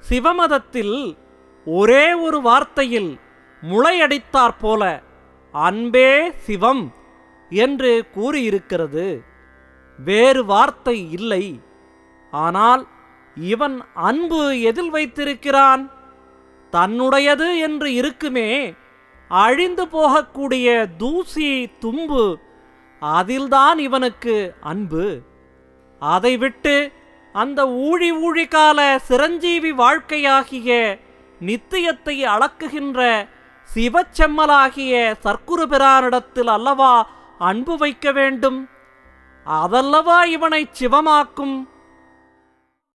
சிவமதத்தில் ஒரே ஒரு வார்த்தையில் முளையடித்தாற் போல அன்பே சிவம் என்று கூறியிருக்கிறது வேறு வார்த்தை இல்லை ஆனால் இவன் அன்பு எதில் வைத்திருக்கிறான் தன்னுடையது என்று இருக்குமே அழிந்து போகக்கூடிய தூசி தும்பு அதில்தான் இவனுக்கு அன்பு அதை விட்டு அந்த ஊழி ஊழி கால சிரஞ்சீவி வாழ்க்கையாகிய நித்தியத்தை அளக்குகின்ற சிவச்செம்மலாகிய சர்க்குரு பிரானிடத்தில் அல்லவா அன்பு வைக்க வேண்டும் அதல்லவா இவனை சிவமாக்கும்